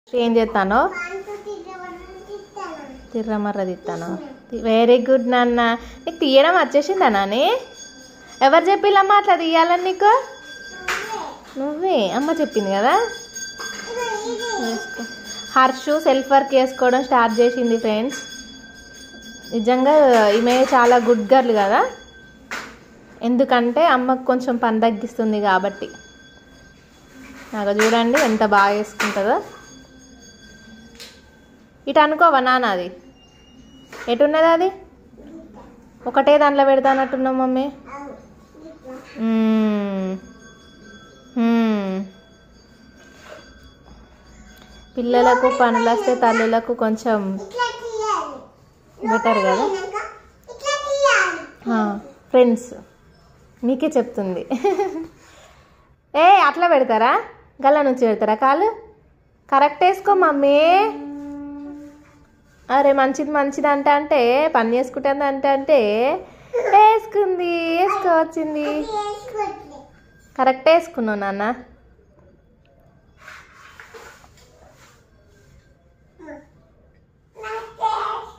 ఏం చేస్తానో తిర్రమర్ర తిత్తాను very good నాన్న నీకు తీయడం వచ్చేసిందా నాని ఎవరు చెప్పిల్లమ్మా అట్లా తీయాలని నీకు నువ్వే అమ్మ చెప్పింది కదా వేసుకో హర్షు సెల్ఫ్ వర్క్ చేసుకోవడం స్టార్ట్ చేసింది ఫ్రెండ్స్ నిజంగా ఈమె చాలా గుడ్ గర్ల్ కదా ఎందుకంటే అమ్మకు కొంచెం పని తగ్గిస్తుంది కాబట్టి నాకు చూడండి ఎంత బాగా వేసుకుంటుందో ఇటు అనుకోవా నాన్న అది ఎటున్నది అది ఒకటే దాంట్లో పెడతానట్టున్నాం మమ్మీ మ్మ్. మ్మ్. పిల్లలకు పనులు వస్తే తల్లులకు కొంచెం బెటర్ కదా ఫ్రెండ్స్ మీకే చెప్తుంది ఏ అట్లా పెడతారా గల్ల నుంచి పెడతారా కాలు కరెక్ట్ వేసుకో మమ్మీ అరే మంచిది మంచిది అంటే అంటే పని చేసుకుంటుంది అంటే అంటే వేసుకుంది వేసుకోవచ్చింది కరెక్ట్ వేసుకున్నావు నాన్న